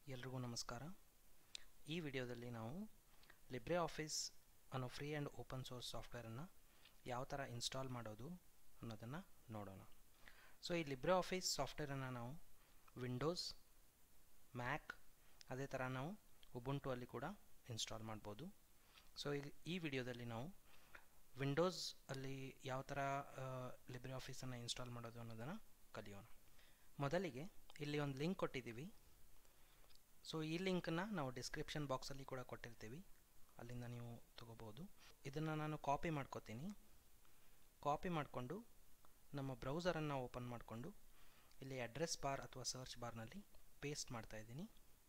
ಎಲ್ರಿಗೂ ನಮಸ್ಕಾರ ಈ ವಿಡಿಯೋದಲ್ಲಿ ನಾವು ಲಿಬ್ರೆ ಆಫೀಸ್ ಅನ್ನೋ ಫ್ರೀ ಆ್ಯಂಡ್ ಓಪನ್ ಸೋರ್ಸ್ ಸಾಫ್ಟ್ವೇರನ್ನು ಯಾವ ಥರ ಇನ್ಸ್ಟಾಲ್ ಮಾಡೋದು ಅನ್ನೋದನ್ನು ನೋಡೋಣ ಸೊ ಈ ಲಿಬ್ರೆ ಆಫೀಸ್ ಸಾಫ್ಟ್ವೇರನ್ನು ನಾವು ವಿಂಡೋಸ್ ಮ್ಯಾಕ್ ಅದೇ ಥರ ನಾವು ಉಬುಂಟು ಅಲ್ಲಿ ಕೂಡ ಇನ್ಸ್ಟಾಲ್ ಮಾಡ್ಬೋದು ಸೊ ಈ ಈ ವಿಡಿಯೋದಲ್ಲಿ ನಾವು ವಿಂಡೋಸ್ ಅಲ್ಲಿ ಯಾವ ಥರ ಲಿಬ್ರೆ ಆಫೀಸನ್ನು ಇನ್ಸ್ಟಾಲ್ ಮಾಡೋದು ಅನ್ನೋದನ್ನು ಕಲಿಯೋಣ ಮೊದಲಿಗೆ ಇಲ್ಲಿ ಒಂದು ಲಿಂಕ್ ಕೊಟ್ಟಿದ್ದೀವಿ ಸೊ ಈ ಲಿಂಕನ್ನು ನಾವು ಡಿಸ್ಕ್ರಿಪ್ಷನ್ ಬಾಕ್ಸಲ್ಲಿ ಕೂಡ ಕೊಟ್ಟಿರ್ತೀವಿ ಅಲ್ಲಿಂದ ನೀವು ತಗೋಬೋದು ಇದನ್ನು ನಾನು ಕಾಪಿ ಮಾಡ್ಕೋತೀನಿ ಕಾಪಿ ಮಾಡಿಕೊಂಡು ನಮ್ಮ ಬ್ರೌಸರನ್ನು ಓಪನ್ ಮಾಡಿಕೊಂಡು ಇಲ್ಲಿ ಅಡ್ರೆಸ್ ಬಾರ್ ಅಥವಾ ಸರ್ಚ್ ಬಾರ್ನಲ್ಲಿ ಪೇಸ್ಟ್ ಮಾಡ್ತಾ ಇದ್ದೀನಿ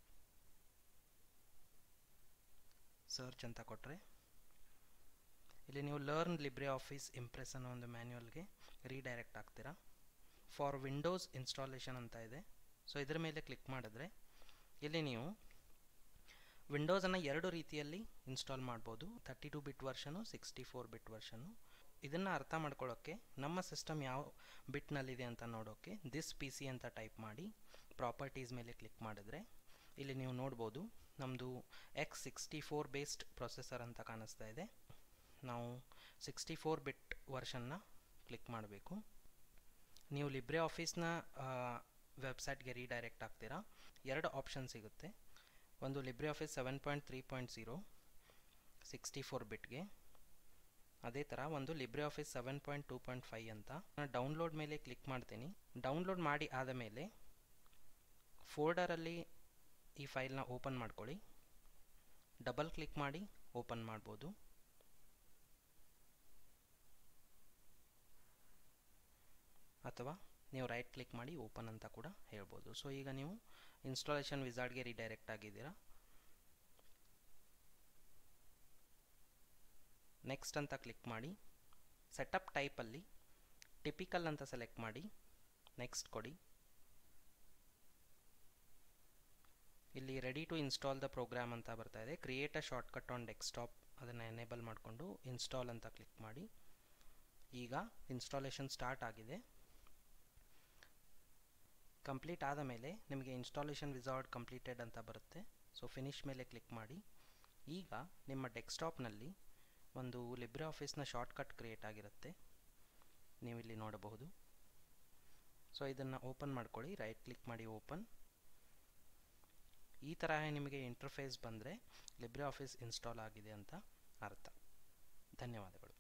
ಸರ್ಚ್ ಅಂತ ಕೊಟ್ಟರೆ ಇಲ್ಲಿ ನೀವು ಲರ್ನ್ ಲಿಬ್ರೆ ಆಫೀಸ್ ಇಂಪ್ರೆಸ್ ಅನ್ನೋ ಒಂದು ಮ್ಯಾನ್ಯುವಲ್ಗೆ ರೀಡೈರೆಕ್ಟ್ ಆಗ್ತೀರಾ ಫಾರ್ ವಿಂಡೋಸ್ ಇನ್ಸ್ಟಾಲೇಷನ್ ಅಂತ ಇದೆ ಸೊ ಇದರ ಮೇಲೆ ಕ್ಲಿಕ್ ಮಾಡಿದ್ರೆ ಇಲ್ಲಿ ನೀವು ವಿಂಡೋಸನ್ನು ಎರಡು ರೀತಿಯಲ್ಲಿ ಇನ್ಸ್ಟಾಲ್ ಮಾಡ್ಬೋದು thirty two bit version sixty four bit version ಇದನ್ನು ಅರ್ಥ ಮಾಡ್ಕೊಳ್ಳೋಕ್ಕೆ ನಮ್ಮ ಸಿಸ್ಟಮ್ ಯಾವ ಬಿಟ್ನಲ್ಲಿದೆ ಅಂತ ನೋಡೋಕ್ಕೆ ದಿಸ್ ಪಿ ಸಿ ಅಂತ ಟೈಪ್ ಮಾಡಿ ಪ್ರಾಪರ್ಟೀಸ್ ಮೇಲೆ ಕ್ಲಿಕ್ ಮಾಡಿದ್ರೆ ಇಲ್ಲಿ ನೀವು ನೋಡ್ಬೋದು ನಮ್ಮದು X sixty four based processor ಅಂತ ಕಾಣಿಸ್ತಾ ಇದೆ ನಾವು ಸಿಕ್ಸ್ಟಿ ಫೋರ್ ಬಿಟ್ ವರ್ಷನ್ನ ಕ್ಲಿಕ್ ಮಾಡಬೇಕು ನೀವು ಲಿಬ್ರೆ ಆಫೀಸ್ನ ವೆಬ್ಸೈಟ್ಗೆ ರೀಡೈರೆಕ್ಟ್ ಆಗ್ತೀರಾ ಎರಡು ಆಪ್ಷನ್ ಸಿಗುತ್ತೆ ಒಂದು LibreOffice seven point three point zero sixty four ಬಿಟ್ಗೆ ಅದೇ ಥರ ಒಂದು LibreOffice seven point two point five ಅಂತ ನಾನು ಡೌನ್ಲೋಡ್ ಮೇಲೆ ಕ್ಲಿಕ್ ಮಾಡ್ತೀನಿ ಡೌನ್ಲೋಡ್ ಮಾಡಿ ಆದ ಮೇಲೆ ಫೋಲ್ಡರಲ್ಲಿ ಈ ಫೈಲ್ನ ಓಪನ್ ಮಾಡ್ಕೊಳ್ಳಿ ಡಬಲ್ ಕ್ಲಿಕ್ ಮಾಡಿ ಓಪನ್ ಮಾಡ್ಬೋದು ಅಥವಾ ನೀವು ರೈಟ್ ಕ್ಲಿಕ್ ಮಾಡಿ ಓಪನ್ ಅಂತ ಕೂಡ ಹೇಳ್ಬೋದು ಸೊ ಈಗ ನೀವು ಇನ್ಸ್ಟಾಲೇಷನ್ ವಿಸಾರ್ಡ್ಗೆ ರಿಡೈರೆಕ್ಟ್ ಆಗಿದ್ದೀರಾ ನೆಕ್ಸ್ಟ್ ಅಂತ ಕ್ಲಿಕ್ ಮಾಡಿ ಸೆಟಪ್ ಟೈಪಲ್ಲಿ ಟಿಪಿಕಲ್ ಅಂತ ಸೆಲೆಕ್ಟ್ ಮಾಡಿ ನೆಕ್ಸ್ಟ್ ಕೊಡಿ ಇಲ್ಲಿ ready to install the program ಅಂತ ಬರ್ತಾ ಇದೆ create a shortcut on desktop ಅದನ್ನು ಎನೇಬಲ್ ಮಾಡಿಕೊಂಡು ಇನ್ಸ್ಟಾಲ್ ಅಂತ ಕ್ಲಿಕ್ ಮಾಡಿ ಈಗ ಇನ್ಸ್ಟಾಲೇಷನ್ ಸ್ಟಾರ್ಟ್ ಆಗಿದೆ ಕಂಪ್ಲೀಟ್ ಆದ ಮೇಲೆ ನಿಮಗೆ ಇನ್ಸ್ಟಾಲೇಷನ್ ವಿಸಾರ್ಡ್ ಕಂಪ್ಲೀಟೆಡ್ ಅಂತ ಬರುತ್ತೆ ಸೊ ಫಿನಿಶ್ ಮೇಲೆ ಕ್ಲಿಕ್ ಮಾಡಿ ಈಗ ನಿಮ್ಮ ಡೆಸ್ಕ್ಟಾಪ್ನಲ್ಲಿ ಒಂದು ಲಿಬ್ರೆ ಆಫೀಸ್ನ ಶಾರ್ಟ್ಕಟ್ ಕ್ರಿಯೇಟ್ ಆಗಿರುತ್ತೆ ನೀವು ಇಲ್ಲಿ ನೋಡಬಹುದು ಸೊ ಇದನ್ನು ಓಪನ್ ಮಾಡ್ಕೊಳ್ಳಿ ರೈಟ್ ಕ್ಲಿಕ್ ಮಾಡಿ ಓಪನ್ ಈ ಥರ ನಿಮಗೆ ಇಂಟರ್ಫೇಸ್ ಬಂದರೆ ಲಿಬ್ರೆ ಆಫೀಸ್ ಇನ್ಸ್ಟಾಲ್ ಆಗಿದೆ ಅಂತ ಅರ್ಥ ಧನ್ಯವಾದಗಳು